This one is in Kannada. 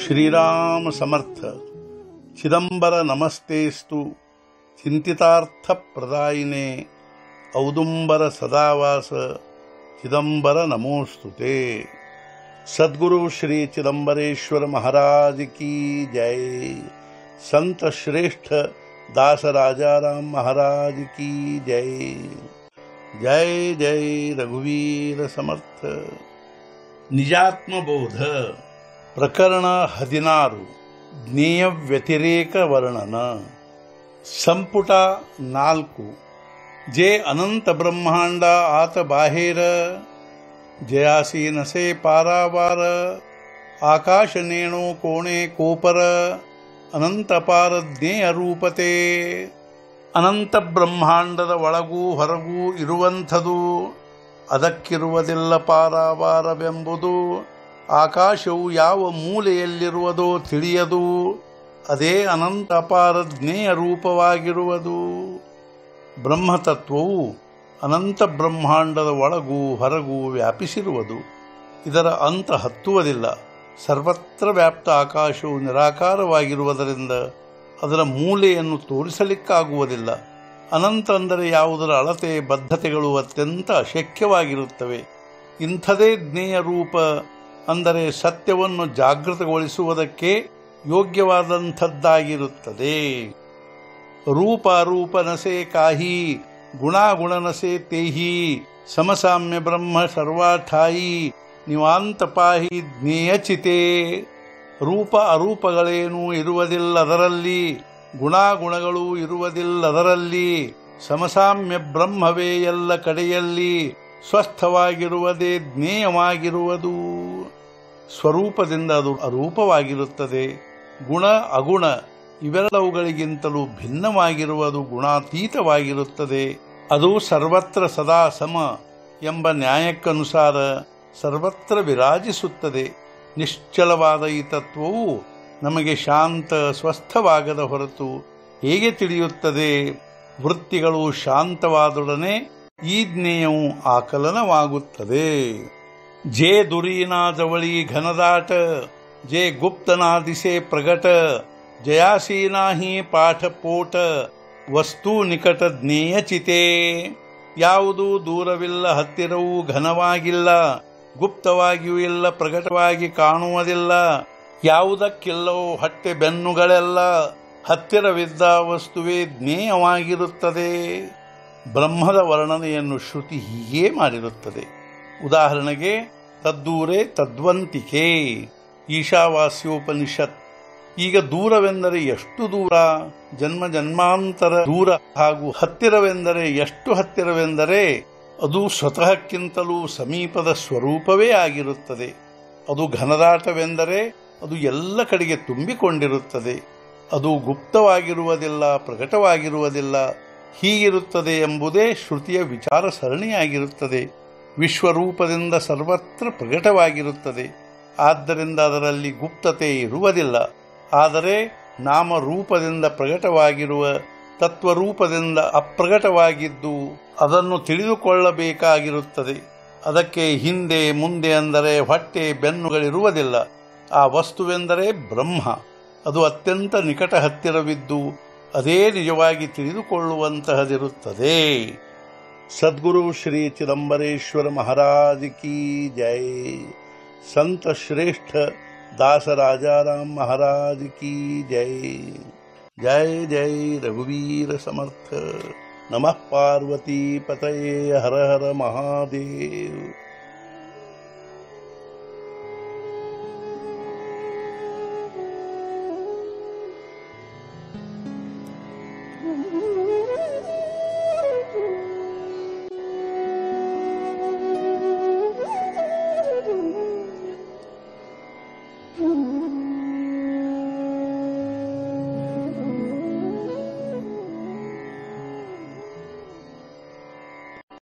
श्रीराम समर्थ चिदंबर नमस्तेस्तु चिंतितार्थप्रदायिने औदुंबर सदावास चिदंबर नमोस्तुते सद्गुरु श्री चिदंबरेश्वर महाराज की जय संत श्रेष्ठ दास राजाराम महाराज की जय जय जय ರಘುವೀರ ಸಮರ್ಥ ನಿಜಾತ್ಮಬೋಧ ಪ್ರಕರಣ ಹದಿನಾರು ಜ್ಞೇಯ ವ್ಯತಿರೇಕ ವರ್ಣನ ಸಂಪುಟ ನಾಲ್ಕು ಜೆ ಅನಂತ ಬ್ರಹ್ಮಾಂಡ ಆತ ಬಾಹೇರ ಜಯಾಸೀನಸೆ ಪಾರಾವಾರ ಆಕಾಶ ನೇಣು ಕೋಣೆ ಕೋಪರ ಅನಂತಪಾರ ಜ್ಞೇಯ ರೂಪತೆ ಅನಂತ ಬ್ರಹ್ಮಾಂಡದ ಒಳಗೂ ಹೊರಗೂ ಇರುವಂಥದು ಅದಕ್ಕಿರುವುದಿಲ್ಲ ಪಾರಾವಾರವೆಂಬುದು ಆಕಾಶವು ಯಾವ ಮೂಲೆಯಲ್ಲಿರುವುದೋ ತಿಳಿಯದು ಅದೇ ಅನಂತ ಅಪಾರ ಜ್ಞೇಯ ರೂಪವಾಗಿರುವುದು ಬ್ರಹ್ಮತತ್ವವು ಅನಂತ ಬ್ರಹ್ಮಾಂಡದ ಒಳಗೂ ಹೊರಗೂ ವ್ಯಾಪಿಸಿರುವುದು ಇದರ ಅಂತ ಹತ್ತುವುದಿಲ್ಲ ಸರ್ವತ್ರ ವ್ಯಾಪ್ತ ಆಕಾಶವು ನಿರಾಕಾರವಾಗಿರುವುದರಿಂದ ಅದರ ಮೂಲೆಯನ್ನು ತೋರಿಸಲಿಕ್ಕಾಗುವುದಿಲ್ಲ ಅನಂತ ಅಂದರೆ ಯಾವುದರ ಅಳತೆ ಬದ್ಧತೆಗಳು ಅತ್ಯಂತ ಅಶಕ್ಯವಾಗಿರುತ್ತವೆ ಇಂಥದೇ ಜ್ಞೇಯ ರೂಪ ಅಂದರೆ ಸತ್ಯವನ್ನು ಜಾಗೃತಗೊಳಿಸುವುದಕ್ಕೆ ಯೋಗ್ಯವಾದಂಥದ್ದಾಗಿರುತ್ತದೆ ರೂಪ ರೂಪ ನಸೆ ಕಾಹಿ ಗುಣಾಗುಣ ನಸೆ ತೇಹಿ ಸಮಸಾಮ್ಯ ಬ್ರಹ್ಮ ಸರ್ವಾಠಾಯಿ ನಿವಾಂತ ಪಾಹಿ ಜ್ಞೇಯಚಿತೆ ರೂಪ ಅರೂಪಗಳೇನೂ ಇರುವುದಿಲ್ಲ ಅದರಲ್ಲಿ ಗುಣಾಗುಣಗಳು ಇರುವುದಿಲ್ಲದರಲ್ಲಿ ಸಮಸಾಮ್ಯ ಬ್ರಹ್ಮವೇ ಎಲ್ಲ ಕಡೆಯಲ್ಲಿ ಸ್ವಸ್ಥವಾಗಿರುವುದೇ ಜ್ಞೇಯವಾಗಿರುವುದು ಸ್ವರೂಪದಿಂದ ಅದು ಅರೂಪವಾಗಿರುತ್ತದೆ ಗುಣ ಅಗುಣ ಇವೆಲ್ಲವುಗಳಿಗಿಂತಲೂ ಭಿನ್ನವಾಗಿರುವುದು ಗುಣಾತೀತವಾಗಿರುತ್ತದೆ ಅದು ಸರ್ವತ್ರ ಸದಾ ಸಮ ಎಂಬ ನ್ಯಾಯಕ್ಕನುಸಾರ ಸರ್ವತ್ರ ವಿರಾಜಿಸುತ್ತದೆ ನಿಶ್ಚಲವಾದ ಈ ತತ್ವವು ನಮಗೆ ಶಾಂತ ಸ್ವಸ್ಥವಾಗದ ಹೊರತು ಹೇಗೆ ತಿಳಿಯುತ್ತದೆ ವೃತ್ತಿಗಳು ಶಾಂತವಾದೊಡನೆ ಈ ಜ್ಞೇಯವು ಆಕಲನವಾಗುತ್ತದೆ ಜೇ ದುರೀನಾದವಳಿ ಘನದಾಟ ಜೇ ಗುಪ್ತನಾದಿಸೆ ಪ್ರಗಟ ಜಯಾಸೀನಾಹಿ ಪಾಠಪೋಟ ವಸ್ತು ನಿಕಟ ಜ್ಞೇಯಚಿತೆ ಯಾವುದು ದೂರವಿಲ್ಲ ಹತ್ತಿರವೂ ಘನವಾಗಿಲ್ಲ ಗುಪ್ತವಾಗಿಯೂ ಇಲ್ಲ ಪ್ರಕಟವಾಗಿ ಕಾಣುವುದಿಲ್ಲ ಯಾವುದಕ್ಕಿಲ್ಲವೋ ಹೊಟ್ಟೆ ಬೆನ್ನುಗಳೆಲ್ಲ ಹತ್ತಿರವಿದ್ದ ವಸ್ತುವೇ ಜ್ಞೇಯವಾಗಿರುತ್ತದೆ ಬ್ರಹ್ಮದ ವರ್ಣನೆಯನ್ನು ಶ್ರುತಿ ಹೀಗೇ ಮಾಡಿರುತ್ತದೆ ಉದಾಹರಣೆಗೆ ತದ್ದೂರೆ ತದ್ವಂತಿಕೆ ಈಶಾವಾಸ್ಯೋಪನಿಷತ್ ಈಗ ದೂರವೆಂದರೆ ಎಷ್ಟು ದೂರ ಜನ್ಮ ಜನ್ಮಾಂತರ ದೂರ ಹಾಗೂ ಹತ್ತಿರವೆಂದರೆ ಎಷ್ಟು ಹತ್ತಿರವೆಂದರೆ ಅದು ಸ್ವತಃಕ್ಕಿಂತಲೂ ಸಮೀಪದ ಸ್ವರೂಪವೇ ಆಗಿರುತ್ತದೆ ಅದು ಘನದಾಟವೆಂದರೆ ಅದು ಎಲ್ಲ ಕಡೆಗೆ ತುಂಬಿಕೊಂಡಿರುತ್ತದೆ ಅದು ಗುಪ್ತವಾಗಿರುವುದಿಲ್ಲ ಪ್ರಕಟವಾಗಿರುವುದಿಲ್ಲ ಹೀಗಿರುತ್ತದೆ ಎಂಬುದೇ ಶ್ರುತಿಯ ವಿಚಾರ ಸರಣಿಯಾಗಿರುತ್ತದೆ ವಿಶ್ವರೂಪದಿಂದ ಸರ್ವತ್ರ ಪ್ರಕಟವಾಗಿರುತ್ತದೆ ಆದ್ದರಿಂದ ಅದರಲ್ಲಿ ಗುಪ್ತತೆ ಇರುವುದಿಲ್ಲ ಆದರೆ ನಾಮರೂಪದಿಂದ ಪ್ರಕಟವಾಗಿರುವ ತತ್ವರೂಪದಿಂದ ಅಪ್ರಕಟವಾಗಿದ್ದು ಅದನ್ನು ತಿಳಿದುಕೊಳ್ಳಬೇಕಾಗಿರುತ್ತದೆ ಅದಕ್ಕೆ ಹಿಂದೆ ಮುಂದೆ ಅಂದರೆ ಹೊಟ್ಟೆ ಬೆನ್ನುಗಳಿರುವುದಿಲ್ಲ ಆ ವಸ್ತುವೆಂದರೆ ಬ್ರಹ್ಮ ಅದು ಅತ್ಯಂತ ನಿಕಟ ಹತ್ತಿರವಿದ್ದು ಅದೇ ನಿಜವಾಗಿ ತಿಳಿದುಕೊಳ್ಳುವಂತಹದಿರುತ್ತದೆ ಸದ್ಗುರು ಶ್ರೀ ಚಿದಂಬರೇಶ್ವರ ಮಹಾರಾಜ್ ಕಿ ಜೈ ಸಂತ ಶ್ರೇಷ್ಠ दास राजाराम महाराज की जय जय जय रघुवीर समर्थ नमः पार्वती पतये हर हर महादेव